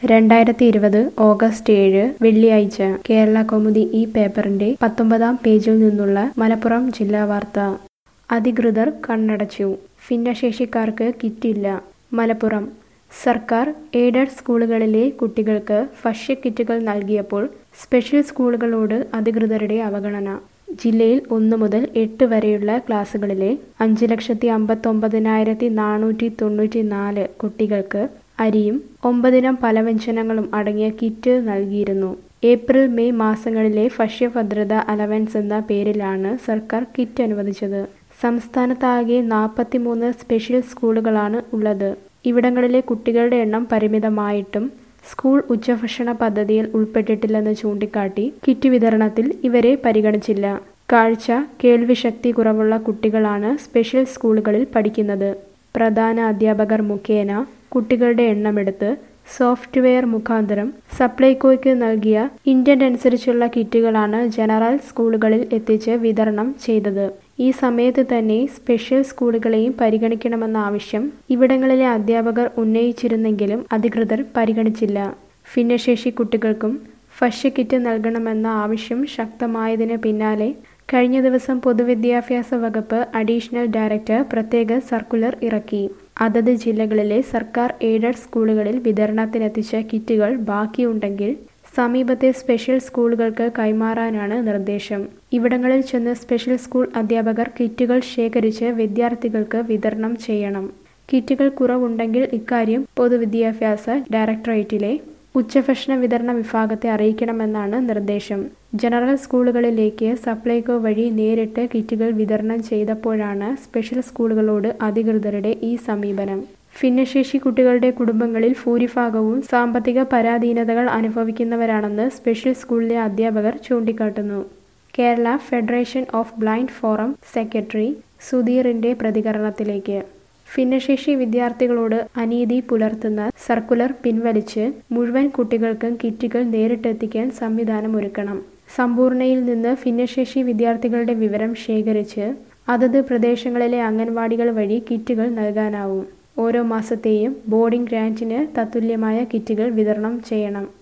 രണ്ടായിരത്തി ഇരുപത് ഓഗസ്റ്റ് ഏഴ് വെള്ളിയാഴ്ച കേരള കൗമുദി ഈ പേപ്പറിന്റെ പത്തൊമ്പതാം പേജിൽ നിന്നുള്ള മലപ്പുറം ജില്ലാ വാർത്ത അധികൃതർ കണ്ണടച്ചു ഭിന്നശേഷിക്കാർക്ക് കിറ്റില്ല മലപ്പുറം സർക്കാർ എയ്ഡഡ് സ്കൂളുകളിലെ കുട്ടികൾക്ക് ഭക്ഷ്യക്കിറ്റുകൾ നൽകിയപ്പോൾ സ്പെഷ്യൽ സ്കൂളുകളോട് അധികൃതരുടെ അവഗണന ജില്ലയിൽ ഒന്നു മുതൽ എട്ട് വരെയുള്ള ക്ലാസുകളിലെ അഞ്ച് ലക്ഷത്തി അമ്പത്തൊമ്പതിനായിരത്തി നാനൂറ്റി തൊണ്ണൂറ്റി നാല് കുട്ടികൾക്ക് അരിയും ഒമ്പതിനം പലവ്യഞ്ജനങ്ങളും അടങ്ങിയ കിറ്റ് നൽകിയിരുന്നു ഏപ്രിൽ മെയ് മാസങ്ങളിലെ ഭക്ഷ്യഭദ്രത അലവൻസ് എന്ന പേരിലാണ് സർക്കാർ കിറ്റ് അനുവദിച്ചത് സംസ്ഥാനത്താകെ നാൽപ്പത്തിമൂന്ന് സ്പെഷ്യൽ സ്കൂളുകളാണ് ഉള്ളത് ഇവിടങ്ങളിലെ കുട്ടികളുടെ എണ്ണം പരിമിതമായിട്ടും സ്കൂൾ ഉച്ചഭക്ഷണ പദ്ധതിയിൽ ഉൾപ്പെട്ടിട്ടില്ലെന്ന് ചൂണ്ടിക്കാട്ടി കിറ്റ് വിതരണത്തിൽ ഇവരെ പരിഗണിച്ചില്ല കാഴ്ച കേൾവിശക്തി കുറവുള്ള കുട്ടികളാണ് സ്പെഷ്യൽ സ്കൂളുകളിൽ പഠിക്കുന്നത് പ്രധാന അധ്യാപകർ മുഖേന കുട്ടികളുടെ എണ്ണമെടുത്ത് സോഫ്റ്റ്വെയർ മുഖാന്തരം സപ്ലൈകോയ്ക്ക് നൽകിയ ഇന്റന്റ് അനുസരിച്ചുള്ള കിറ്റുകളാണ് ജനറൽ സ്കൂളുകളിൽ എത്തിച്ച് വിതരണം ചെയ്തത് ഈ സമയത്ത് തന്നെ സ്പെഷ്യൽ സ്കൂളുകളെയും പരിഗണിക്കണമെന്ന ആവശ്യം ഇവിടങ്ങളിലെ അധ്യാപകർ ഉന്നയിച്ചിരുന്നെങ്കിലും അധികൃതർ പരിഗണിച്ചില്ല ഭിന്നശേഷി കുട്ടികൾക്കും ഭക്ഷ്യക്കിറ്റ് നൽകണമെന്ന ആവശ്യം ശക്തമായതിന് പിന്നാലെ കഴിഞ്ഞ ദിവസം പൊതുവിദ്യാഭ്യാസ വകുപ്പ് അഡീഷണൽ ഡയറക്ടർ പ്രത്യേക സർക്കുലർ ഇറക്കി അതത് ജില്ലകളിലെ സർക്കാർ എയ്ഡഡ് സ്കൂളുകളിൽ വിതരണത്തിനെത്തിച്ച കിറ്റുകൾ ബാക്കിയുണ്ടെങ്കിൽ സമീപത്തെ സ്പെഷ്യൽ സ്കൂളുകൾക്ക് കൈമാറാനാണ് നിർദ്ദേശം ഇവിടങ്ങളിൽ ചെന്ന് സ്പെഷ്യൽ സ്കൂൾ അധ്യാപകർ കിറ്റുകൾ ശേഖരിച്ച് വിദ്യാർത്ഥികൾക്ക് വിതരണം ചെയ്യണം കിറ്റുകൾ കുറവുണ്ടെങ്കിൽ ഇക്കാര്യം പൊതുവിദ്യാഭ്യാസ ഡയറക്ടറേറ്റിലെ ഉച്ചഭക്ഷണ വിതരണ വിഭാഗത്തെ അറിയിക്കണമെന്നാണ് നിർദ്ദേശം ജനറൽ സ്കൂളുകളിലേക്ക് സപ്ലൈകോ വഴി നേരിട്ട് കിറ്റുകൾ വിതരണം ചെയ്തപ്പോഴാണ് സ്പെഷ്യൽ സ്കൂളുകളോട് അധികൃതരുടെ ഈ സമീപനം ഭിന്നശേഷി കുട്ടികളുടെ കുടുംബങ്ങളിൽ ഭൂരിഭാഗവും സാമ്പത്തിക പരാധീനതകൾ അനുഭവിക്കുന്നവരാണെന്ന് സ്പെഷ്യൽ സ്കൂളിലെ അധ്യാപകർ ചൂണ്ടിക്കാട്ടുന്നു Kerala federation of blind forum secretary സുധീറിന്റെ പ്രതികരണത്തിലേക്ക് ഭിന്നശേഷി വിദ്യാർത്ഥികളോട് അനീതി പുലർത്തുന്ന സർക്കുലർ പിൻവലിച്ച് മുഴുവൻ കുട്ടികൾക്കും കിറ്റുകൾ നേരിട്ടെത്തിക്കാൻ സംവിധാനമൊരുക്കണം സമ്പൂർണ്ണയിൽ നിന്ന് ഭിന്നശേഷി വിദ്യാർത്ഥികളുടെ വിവരം ശേഖരിച്ച് അതത് പ്രദേശങ്ങളിലെ അംഗൻവാടികൾ വഴി കിറ്റുകൾ നൽകാനാവും ഓരോ മാസത്തെയും ബോർഡിംഗ് ഗ്രാൻറ്റിന് തത്തുല്യമായ കിറ്റുകൾ വിതരണം ചെയ്യണം